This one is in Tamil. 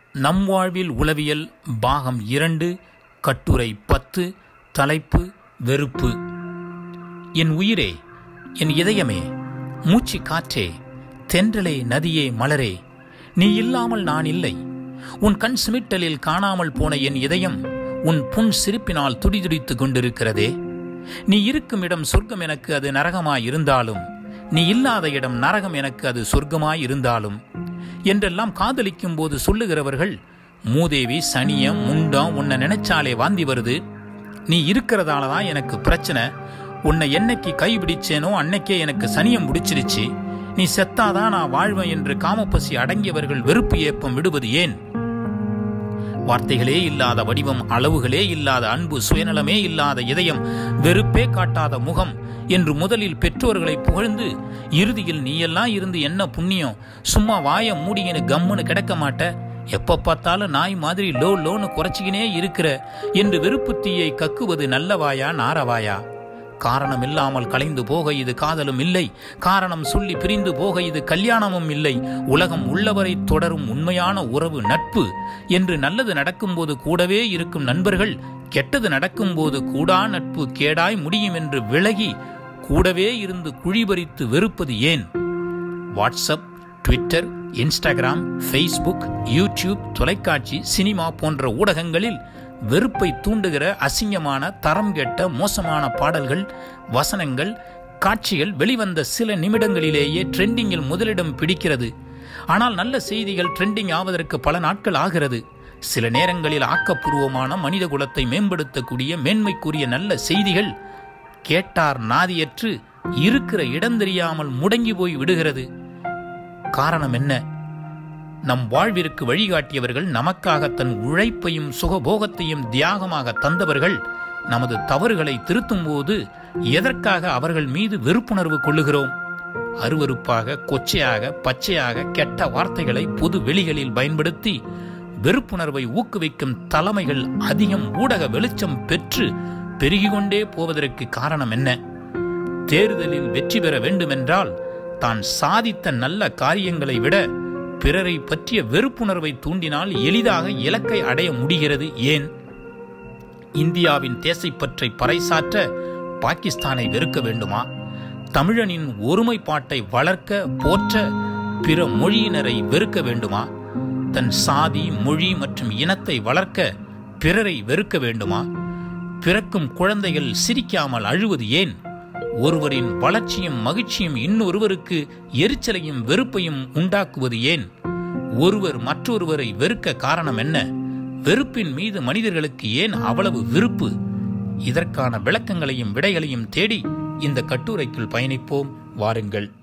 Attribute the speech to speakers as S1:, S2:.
S1: நம் வாழ்வில் உளவியல் பாகம் இரண்டு கட்டுரை பத்து தலைப்பு வெறுப்பு என் உயிரே என் இதயமே மூச்சு காற்றே தென்றலே நதியே மலரே நீ இல்லாமல் நான் இல்லை உன் கண் சிமிட்டலில் காணாமல் போன என் இதயம் உன் புன் சிரிப்பினால் துடிதுடித்துக் கொண்டிருக்கிறதே நீ இருக்கும் இடம் சொர்க்கம் எனக்கு அது நரகமாய் இருந்தாலும் நீ இல்லாத இடம் நரகம் எனக்கு அது சொர்க்கமாய் இருந்தாலும் என்றெல்லாம் காதலிக்கும் போது சொல்லுகிறவர்கள் மூதேவி சனியம் முண்டம் உன்னை நினைச்சாலே வாந்தி வருது நீ இருக்கிறதால தான் எனக்கு பிரச்சனை உன்னை என்னைக்கு கைபிடிச்சேனோ அன்னைக்கே எனக்கு சனியம் பிடிச்சிருச்சு நீ செத்தாதான் நான் வாழ்வேன் என்று காமப்பசி அடங்கியவர்கள் வெறுப்பு ஏப்பம் விடுவது ஏன் வார்த்தைகளே இல்லாத வடிவம் அளவுகளே இல்லாத அன்பு சுயநலமே இல்லாத இதயம் வெறுப்பே காட்டாத முகம் என்று முதலில் பெற்றோர்களை புகழ்ந்து இறுதியில் நீயெல்லாம் இருந்து என்ன புண்ணியம் சும்மா வாய மூடிங்கன்னு கம்முன்னு கிடக்க மாட்ட எப்ப பார்த்தாலும் நாய் மாதிரி லோ லோன்னு குறைச்சிக்கினே இருக்கிற என்று வெறுப்பு தீயை கக்குவது நல்லவாயா நாரவாயா காரணம் இல்லாமல் கலைந்து போக இது காதலும் இல்லை காரணம் சொல்லி பிரிந்து போக இது கல்யாணமும் இல்லை உலகம் உள்ளவரை தொடரும் உண்மையான உறவு நட்பு என்று நல்லது நடக்கும்போது கூடவே இருக்கும் நண்பர்கள் கெட்டது நடக்கும்போது கூடா நட்பு கேடாய் முடியும் என்று விலகி கூடவே இருந்து குழிபறித்து வெறுப்பது ஏன் WhatsApp Twitter Instagram Facebook YouTube தொலைக்காட்சி சினிமா போன்ற ஊடகங்களில் வெறுப்பை தூண்டுகிற அசிங்கமான தரம் கெட்ட மோசமான பாடல்கள் வசனங்கள் காட்சிகள் வெளிவந்த சில நிமிடங்களிலேயே ட்ரெண்டிங்கில் முதலிடம் பிடிக்கிறது ஆனால் நல்ல செய்திகள் ட்ரெண்டிங் ஆவதற்கு பல நாட்கள் ஆகிறது சில நேரங்களில் ஆக்கப்பூர்வமான மனித குலத்தை மேம்படுத்தக்கூடிய மேன்மைக்குரிய நல்ல செய்திகள் கேட்டார் நாதியற்று இருக்கிற இடம் தெரியாமல் முடங்கி போய் விடுகிறது காரணம் என்ன நம் வாழ்விற்கு வழிகாட்டியவர்கள் நமக்காக தன் உழைப்பையும் சுகபோகத்தையும் தியாகமாக தந்தவர்கள் நமது தவறுகளை திருத்தும் போது எதற்காக அவர்கள் மீது வெறுப்புணர்வு கொள்ளுகிறோம் அருவருப்பாக கொச்சையாக பச்சையாக கெட்ட வார்த்தைகளை பொது வெளிகளில் பயன்படுத்தி வெறுப்புணர்வை ஊக்குவிக்கும் தலைமைகள் அதிகம் ஊடக வெளிச்சம் பெற்று பெருகிக்கொண்டே போவதற்கு காரணம் என்ன தேர்தலில் வெற்றி பெற வேண்டுமென்றால் தான் சாதித்த நல்ல காரியங்களை விட பிறரை பற்றிய வெறுப்புணர்வை தூண்டினால் எளிதாக இலக்கை அடைய முடிகிறது ஏன் இந்தியாவின் தேசைப்பற்றை பறைசாற்ற பாகிஸ்தானை வெறுக்க வேண்டுமா தமிழனின் ஒருமைப்பாட்டை வளர்க்க போற்ற பிற மொழியினரை வெறுக்க வேண்டுமா தன் சாதி மொழி மற்றும் இனத்தை வளர்க்க பிறரை வெறுக்க வேண்டுமா பிறக்கும் குழந்தைகள் சிரிக்காமல் அழுவது ஏன் ஒருவரின் வளர்ச்சியும் மகிழ்ச்சியும் இன்னொருவருக்கு எரிச்சலையும் வெறுப்பையும் உண்டாக்குவது ஏன் ஒருவர் மற்றொருவரை வெறுக்க காரணம் என்ன வெறுப்பின் மீது மனிதர்களுக்கு ஏன் அவ்வளவு விருப்பு இதற்கான விளக்கங்களையும் விடைகளையும் தேடி இந்த கட்டுரைக்குள் பயணிப்போம் வாருங்கள்